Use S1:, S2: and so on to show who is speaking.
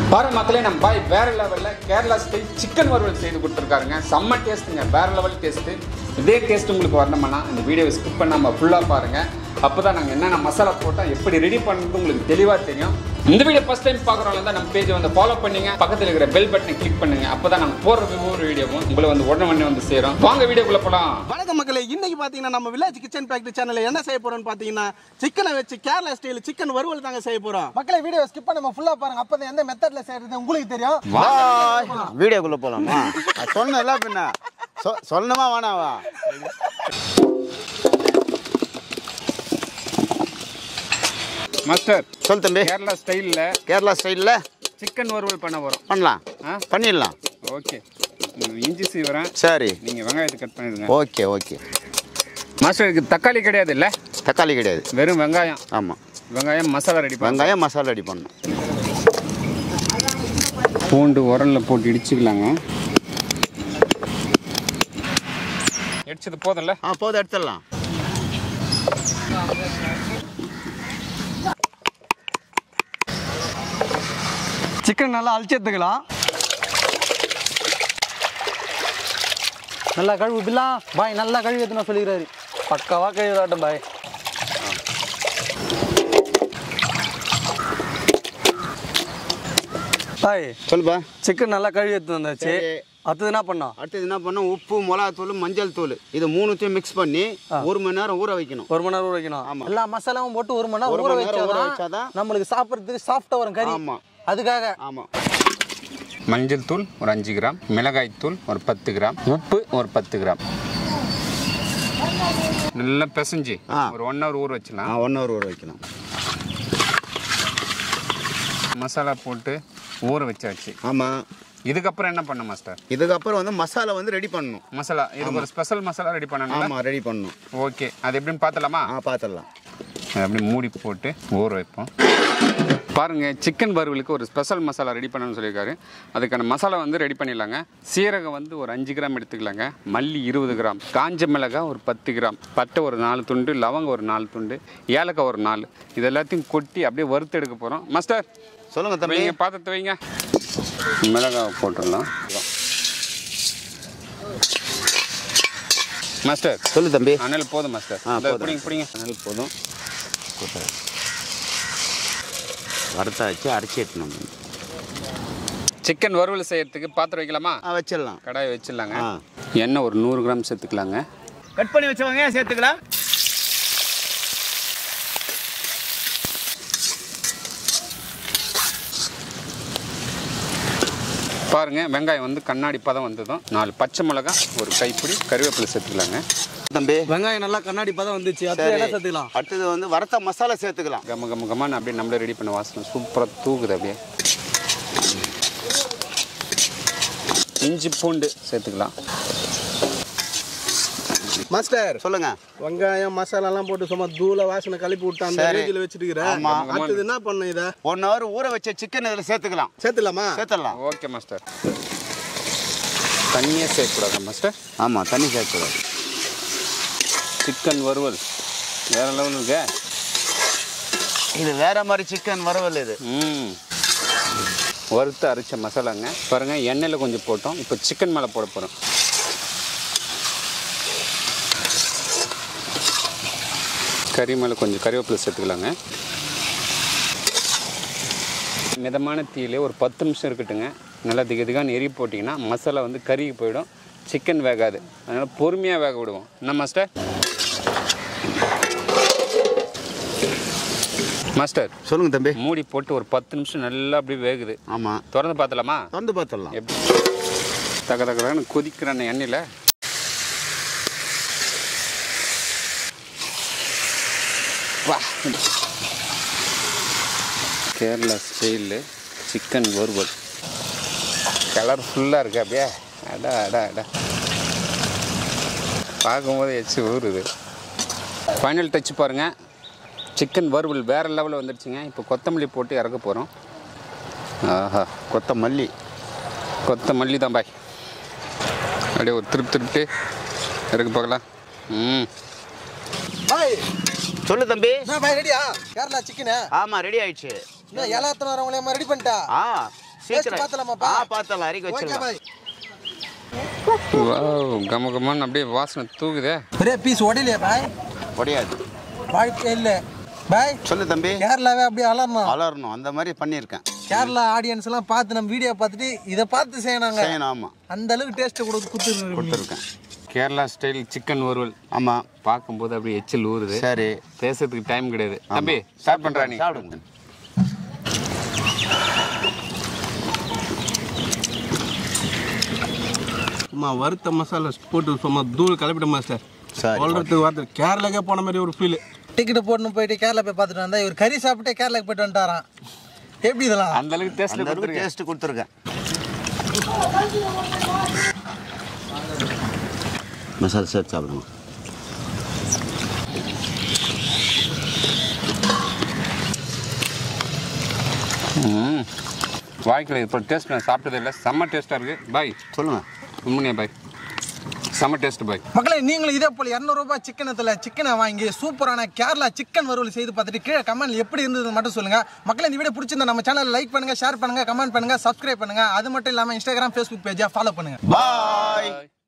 S1: பாரு மக்களே நம்ம பாய் வேற லெவலில் கேரளா ஸ்டைல் சிக்கன் வறுவல் செய்து கொடுத்துருக்காருங்க செம்ம டேஸ்ட்டுங்க வேற லெவல் டேஸ்ட்டு இதே டேஸ்ட் உங்களுக்கு வரணும்னா இந்த வீடியோவை ஸ்கிப் பண்ணாமல் ஃபுல்லாக பாருங்க அப்போ தான் நாங்கள் என்னென்ன மசாலா போட்டால் எப்படி ரெடி பண்ணுறது உங்களுக்கு தெளிவாக தெரியும் இந்த வீடியோ ஃபஸ்ட் டைம் பார்க்குறவங்க தான் நம்ம பேஜை வந்து ஃபாலோ பண்ணுங்க பக்கத்தில் இருக்கிற பெல் பட்டனை கிளிக் பண்ணுங்க அப்போ தான் நாங்கள் போடுற ஒவ்வொரு வீடியோவும் உங்களை வந்து உடனே உடனே வந்து சேரும் வாங்க வீடியோக்குள்ளே போகலாம்
S2: வணக்கம் மக்களே இன்னைக்கு பாத்தீங்கன்னா நம்ம வில்லேஜ் கிச்சன் ஃபேக்டரி சேனல்ல என்ன செய்ய போறோம்னு பாத்தீங்கன்னா சிக்கனை வச்சு கேரளா ஸ்டைல் சிக்கன் வறுவல் தாங்க செய்ய போறோம்
S3: மக்களை வீடியோ ஸ்கிப் பண்ணாம ஃபுல்லா பாருங்க அப்பதான் எந்த மெத்தட்ல செய்யறது உங்களுக்கு தெரியும்
S4: பாய் வீடியோக்குள்ள போலாமா நான் சொன்னேன்ல பின்ன சொ- சொல்லணுமா வேணாவா
S1: மாஸ்டர்
S4: சொல் தம்பி
S1: கேரளா ஸ்டைலில்
S4: கேரளா ஸ்டைலில்
S1: சிக்கன் வறுவல் பண்ண போகிறோம்
S4: பண்ணலாம்
S1: ஆ
S4: பண்ணிடலாம்
S1: ஓகே இஞ்சி சீவரேன்
S4: சரி
S1: நீங்கள் வெங்காயத்தை கட் பண்ணிடுங்க
S4: ஓகே ஓகே
S1: மாஸ்டர் இதுக்கு தக்காளி கிடையாது இல்லை
S4: தக்காளி கிடையாது
S1: வெறும் வெங்காயம்
S4: ஆமாம்
S1: வெங்காயம் மசாலா ரெடி பண்ண
S4: வெங்காயம் மசாலா ரெடி பண்ணணும்
S1: பூண்டு உரல்ல போட்டு இடிச்சுக்கலாங்க இடிச்சது போதும்ல
S4: ஆ போதும் எடுத்துடலாம்
S3: சிக்கன் நல்லா அழிச்சு எடுத்துக்கலாம் நல்லா கழுவு பில்லா பாய் நல்லா கழுவி எடுத்துன்னு சொல்லிக்கிறாரு பக்காவா கழுவிடாட்டும் பாய் பாய்
S4: சொல்லுப்பா
S3: சிக்கன் நல்லா கழுவி எடுத்து வந்தாச்சு
S4: சரி.
S3: அடுத்தது என்ன பண்ணோம்
S4: அடுத்தது என்ன பண்ணோம் உப்பு மிளகாத்தூள் மஞ்சள் தூள் இது மூணுத்தையும் மிக்ஸ் பண்ணி ஒரு மணி நேரம் ஊற வைக்கணும்
S3: ஒரு மணி நேரம் ஊற வைக்கணும்
S4: ஆமா.
S3: எல்லா மசாலாவும் போட்டு ஒரு மணி நேரம்
S4: ஒரு
S3: ஊற
S4: மணி நேரம் ஊற
S3: வச்சாதான்
S4: வச்சாதான்
S3: நம்மளுக்கு சாப்பிட்றதுக்கு சாஃப்டா வரும் கறி
S4: ஆமா.
S3: அதுக்காக
S4: ஆமாம்
S1: மஞ்சள் தூள் ஒரு அஞ்சு கிராம் மிளகாய் தூள் ஒரு பத்து கிராம் உப்பு ஒரு பத்து கிராம் நல்லா பிசைஞ்சு
S4: ஆ.
S1: ஒரு ஒன் ஹவர் ஊற
S4: ஆ
S1: வச்சலாம்
S4: ஒன் ஹவர் ஊற வைக்கலாம்
S1: மசாலா போட்டு ஊற வச்சாச்சு
S4: ஆமாம்
S1: இதுக்கப்புறம் என்ன பண்ண மாஸ்டர்
S4: இதுக்கப்புறம் வந்து மசாலா வந்து ரெடி பண்ணணும்
S1: மசாலா இதுக்கு ஒரு ஸ்பெஷல் மசாலா ரெடி பண்ணணும்
S4: ஆமாம் ரெடி பண்ணணும்
S1: ஓகே அது எப்படின்னு பார்த்தலாமா
S4: ஆ பார்த்துடலாம்
S1: அப்படி மூடி போட்டு ஊற வைப்போம் பாருங்க சிக்கன் வறுவலுக்கு ஒரு ஸ்பெஷல் மசாலா ரெடி பண்ணணும்னு சொல்லியிருக்காரு அதுக்கான மசாலா வந்து ரெடி பண்ணிடலாங்க சீரகம் வந்து ஒரு அஞ்சு கிராம் எடுத்துக்கலாங்க மல்லி இருபது கிராம் காஞ்ச மிளகாய் ஒரு பத்து கிராம் பட்டை ஒரு நாலு துண்டு லவங்கம் ஒரு நாலு துண்டு ஏலக்காய் ஒரு நாலு இது எல்லாத்தையும் கொட்டி அப்படியே வறுத்து எடுக்க போகிறோம் மாஸ்டர்
S4: சொல்லுங்க தம்பி
S1: வைங்க பாத்திரத்தை வைங்க மிளகாய் போட்டுடலாம் மாஸ்டர்
S4: சொல்லு தம்பி
S1: அனல் போதும் மாஸ்டர்
S4: ஆ,
S1: இந்த
S4: போதும்.
S1: பிடிங்க பிடிங்க
S4: அதனால போதும் வறுத்தாச்சு அரைச்சி எடுக்கணும்
S1: சிக்கன் வறுவல் செய்யறதுக்கு பாத்திரம் வைக்கலாமா
S4: ஆ வச்சிடலாம்
S1: கடாய் வச்சிடலாங்க
S4: ஆ.
S1: எண்ணெய் ஒரு நூறு கிராம் சேர்த்துக்கலாங்க
S4: கட் பண்ணி வச்சவங்க சேர்த்துக்கலாம்
S1: பாருங்க வெங்காயம் வந்து கண்ணாடி பதம் வந்ததும் நாலு பச்சை மிளகாய் ஒரு கைப்பிடி கருவேப்பிலை சேர்த்துக்கலாங்க
S4: தம்பி
S3: வெங்காயம் நல்லா கண்ணாடி பதம் வந்துச்சு அடுத்து என்ன சேர்த்துக்கலாம்
S4: அடுத்தது வந்து வறுத்த மசாலா சேர்த்துக்கலாம்
S1: கம கம கமான்னு அப்படியே நம்மளே ரெடி பண்ண வாசனை சூப்பராக தூக்குது அப்படியே இஞ்சி பூண்டு சேர்த்துக்கலாம்
S2: மாஸ்டர்
S4: சொல்லுங்க
S2: வெங்காயம் மசாலா எல்லாம் போட்டு சும்மா தூள வாசனை கலப்பி விட்டு அந்த
S4: சரி.
S2: ரேஞ்சில் வச்சிருக்கிற
S4: ஆமா.
S2: அடுத்தது என்ன பண்ண இத
S4: ஒன் ஹவர் ஊற வச்ச சிக்கன் இதில் சேர்த்துக்கலாம்
S2: சேர்த்துலாமா
S4: சேர்த்துடலாம்
S1: ஓகே மாஸ்டர் தண்ணியே சேர்க்கக்கூடாது மாஸ்டர்
S4: ஆமாம் தண்ணி சேர்த்துக்கலாம்
S1: சிக்கன் வறுவல் வேற லெவல் இருக்கே
S4: இது வேற மாதிரி சிக்கன் வறுவல் இது
S1: ம் வறுத்து அரைச்ச மசாலாங்க பாருங்க எண்ணெயில் கொஞ்சம் போட்டோம் இப்போ சிக்கன் மேலே போட போகிறோம் கறி மேலே கொஞ்சம் கறிவேப்பிலை சேர்த்துக்கலாங்க மிதமான தீயிலே ஒரு பத்து நிமிஷம் இருக்கட்டுங்க நல்லா திக திகான்னு எரி போட்டிங்கன்னா மசாலா வந்து கறிக்கு போயிடும் சிக்கன் வேகாது அதனால் பொறுமையாக வேக விடுவோம் என்ன மாஸ்டர் மாஸ்டர்
S4: சொல்லுங்க தம்பி
S1: மூடி போட்டு ஒரு பத்து நிமிஷம் நல்லா அப்படியே வேகுது
S4: ஆமாம்
S1: திறந்து பார்த்தலாமா
S4: திறந்து பார்த்துடலாம்
S1: எப்படி தக தகன்னு கொதிக்கிற அந்த எண்ணெயில் வா கேரளா ஸ்டைலு சிக்கன் வறுவல் கலர்ஃபுல்லாக இருக்கு அப்படியே அடா அடா அடா பார்க்கும்போது எச்சு ஊறுது ஃபைனல் டச் பாருங்கள் சிக்கன் வறுவல் வேறு லெவலில் வந்துடுச்சுங்க இப்போ கொத்தமல்லி போட்டு இறக்க போகிறோம் ஆஹா
S4: கொத்தமல்லி
S1: கொத்தமல்லி தான் பாய் அப்படியே ஒரு திருப்பி திருப்பிட்டு இறக்கு பார்க்கலாம் ம்
S3: பாய்
S4: சொல்லு தம்பி
S3: என்ன பாய் ரெடியா கேரளா சிக்கனு
S4: ஆமாம் ரெடி ஆயிடுச்சு
S3: என்ன ஏலாத்தன வரவங்களே ரெடி பண்ணிட்டா
S4: ஆ சீக்கிரம்
S2: பார்த்தலாமாப்பா?
S4: ஆ பார்த்தலாம் அறிக்கை
S2: ஓகே
S4: வச்சிடலாம்
S2: பாய்
S1: வாவ், கம கமன்னு அப்படியே வாசனை தூக்குதே
S3: பெரிய பீஸ் உடையிலையா பாய்
S4: முடியாது
S3: வாழ்க்கை இல்லை பாய்
S4: சொல்லு தம்பி
S3: கேரளாவே அப்படியே அலறணும்
S4: வளரணும் அந்த மாதிரி பண்ணியிருக்கேன்
S3: கேரளா ஆடியன்ஸ் எல்லாம் பார்த்து நம்ம வீடியோ பார்த்துட்டு இதை பார்த்து செய்யணுங்க
S4: செய்யணும் ஆமாம்
S3: அந்த அளவுக்கு டேஸ்ட் கொடுத்து கொடுத்துருக்கு
S4: கொடுத்துருக்கேன்
S1: கேரளா ஸ்டைல் சிக்கன் வறுவல்
S4: ஆமாம்
S1: பார்க்கும்போது அப்படியே எச்சில் ஊறுது
S4: சரி
S1: பேசுறதுக்கு டைம் கிடையாது தம்பி ஸ்டார்ட் பண்றா நீ
S4: சாப்பிடுங்க
S2: சும்மா வறுத்த மசாலா போட்டு சும்மா தூள் கலப்பிட்ட மாஸ்டர்
S4: சரி
S2: சொல்றதுக்கு வார்த்தை கேரளாக்கே போன மாதிரி ஒரு ஃபீல்
S3: டிக்கெட் போட்டு போயிட்டு கேரளா போய் பார்த்துட்டு வந்தா இவர் கறி சாப்பிட்டே கேரளாக்கு போயிட்டு வந்துட்டாராம் எப்படி இதெல்லாம்
S1: அந்த அளவுக்கு டேஸ்ட்ல
S4: அந்த அளவுக்கு
S1: கொடுத்துருக்கேன்
S4: டேஸ்ட் கொடுத்துருக்கேன் மசாலா சேர்த்து சாப்பிடுங்க
S1: ம் வாய்க்கல இப்போ டேஸ்ட் நான் சாப்பிட்டதே இல்லை செம்ம டேஸ்ட்டாக இருக்குது பாய்
S4: சொல்லுங்க
S1: உண்மையா பாய் செம்ம டேஸ்ட் பாய்
S3: மக்களே நீங்களும் இதே போல இரநூறுபா சிக்கனத்தில் சிக்கனை வாங்கி சூப்பரான கேரளா சிக்கன் வறுவல் செய்து பார்த்துட்டு கீழே கமெண்ட் எப்படி இருந்தது மட்டும் சொல்லுங்க மக்களே இந்த வீடியோ பிடிச்சிருந்தா நம்ம சேனல் லைக் பண்ணுங்க ஷேர் பண்ணுங்க கமெண்ட் பண்ணுங்க சப்ஸ்கிரைப் பண்ணுங்க அது மட்டும் இல்லாமல் இன்ஸ்டாகிராம் ஃபேஸ்புக் பேஜை ஃபாலோ பண்ணுங்க
S4: பாய்